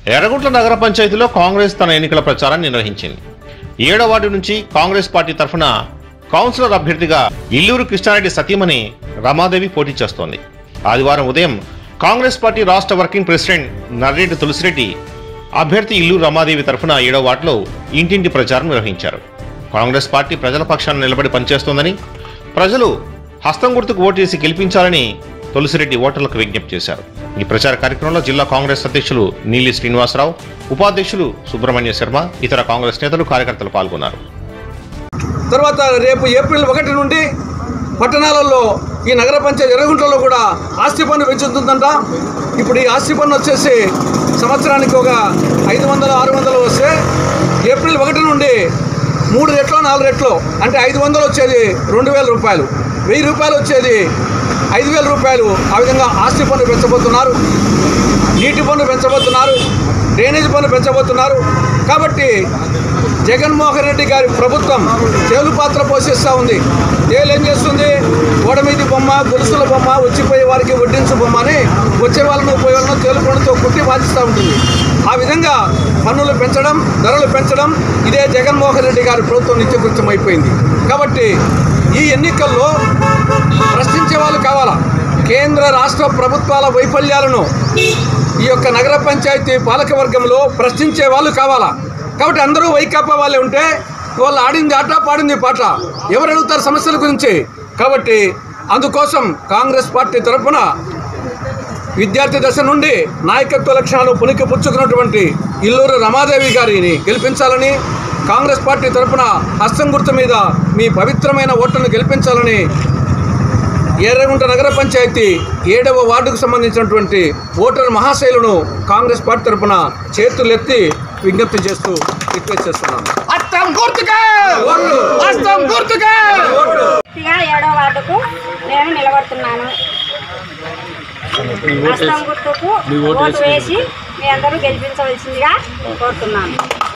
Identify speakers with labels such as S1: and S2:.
S1: ఎర్రగుంట్ల నగర పంచాయతీలో కాంగ్రెస్ తన ఎన్నికల ప్రచారాన్ని నిర్వహించింది ఏడో వార్డు నుంచి కాంగ్రెస్ పార్టీ తరఫున కౌన్సిలర్ అభ్యర్థిగా ఇల్లూరు కృష్ణారెడ్డి సతీమణి రమాదేవి పోటీ చేస్తోంది ఆదివారం ఉదయం కాంగ్రెస్ పార్టీ రాష్ట్ర వర్కింగ్ ప్రెసిడెంట్ నర్రెడ్డి తులసిరెడ్డి అభ్యర్థి ఇల్లూరు రమాదేవి తరఫున ఏడో వార్డులో ఇంటింటి ప్రచారం నిర్వహించారు కాంగ్రెస్ పార్టీ ప్రజల పక్షాన నిలబడి పనిచేస్తోందని ప్రజలు హస్తం గుర్తుకు ఓటేసి గెలిపించాలని తులసిరెడ్డి ఓటర్లకు విజ్ఞప్తి చేశారు ఈ ప్రచార కార్యక్రమంలో జిల్లా కాంగ్రెస్ అధ్యక్షులు నీలి శ్రీనివాసరావు ఉపాధ్యక్షులు సుబ్రహ్మణ్య శర్మ ఇతర కాంగ్రెస్ నేతలు కార్యకర్తలు పాల్గొన్నారు
S2: తర్వాత రేపు ఏప్రిల్ ఒకటి నుండి పట్టణాలలో ఈ నగర పంచాయతీ ఎర్రగుంటలో కూడా ఆస్తి పన్ను పెంచుతుందంట ఇప్పుడు ఈ ఆస్తి పన్ను వచ్చేసి సంవత్సరానికి ఒక ఐదు వందలు ఆరు వందలు వస్తే ఏప్రిల్ ఒకటి నుండి మూడు రెట్లు నాలుగు రెట్లు అంటే ఐదు వందలు వచ్చేది రెండు వేల రూపాయలు వెయ్యి రూపాయలు వచ్చేది ఐదు వేల రూపాయలు ఆ విధంగా ఆస్తి పన్ను పెంచబోతున్నారు నీటి పన్ను పెంచబోతున్నారు డ్రైనేజ్ పన్ను పెంచబోతున్నారు కాబట్టి జగన్మోహన్ రెడ్డి గారి ప్రభుత్వం తేలు పాత్ర పోషిస్తూ ఉంది తేలు ఏం చేస్తుంది గోడ మీది బొమ్మ గొలుసుల బొమ్మ వచ్చిపోయే వారికి వడ్డించు బొమ్మ అని వచ్చే వాళ్ళను పోయే వాళ్ళను తేలు పండుతో కుట్టి బాధిస్తూ ఉంటుంది ఆ విధంగా పన్నులు పెంచడం ధరలు పెంచడం ఇదే జగన్మోహన్ రెడ్డి గారి ప్రభుత్వం నిత్యకృత్యం అయిపోయింది కాబట్టి ఈ ఎన్నికల్లో ప్రశ్నించే వాళ్ళు కావాలా కేంద్ర రాష్ట్ర ప్రభుత్వాల వైఫల్యాలను ఈ యొక్క నగర పంచాయతీ పాలకవర్గంలో ప్రశ్నించే వాళ్ళు కావాలా కాబట్టి అందరూ వైకాపా వాళ్ళే ఉంటే వాళ్ళు ఆడింది ఆట పాడింది పాట ఎవరు అడుగుతారు సమస్యల గురించి కాబట్టి అందుకోసం కాంగ్రెస్ పార్టీ తరఫున విద్యార్థి దశ నుండి నాయకత్వ లక్షణాలు పునికి పుచ్చుకున్నటువంటి ఇల్లూరు రమాదేవి గారిని గెలిపించాలని కాంగ్రెస్ పార్టీ తరఫున హస్తం గుర్తు మీద మీ పవిత్రమైన ఓట్లను గెలిపించాలని ఎర్రగుంట నగర పంచాయతీ ఏడవ వార్డుకు సంబంధించినటువంటి ఓటర్ మహాశైలను కాంగ్రెస్ పార్టీ తరఫున చేతులెత్తి విజ్ఞప్తి చేస్తూ రిక్వెస్ట్ చేస్తున్నాను
S3: అస్తం గుర్తుకే
S2: ఓట్లు!
S3: అస్తం గుర్తుకే
S4: పూర్తిగా ఏడో వార్డుకు నేను నిలబడుతున్నాను హస్తం గుర్తుకు ఓటు వేసి మీ అందరూ గెలిపించవలసిందిగా కోరుతున్నాను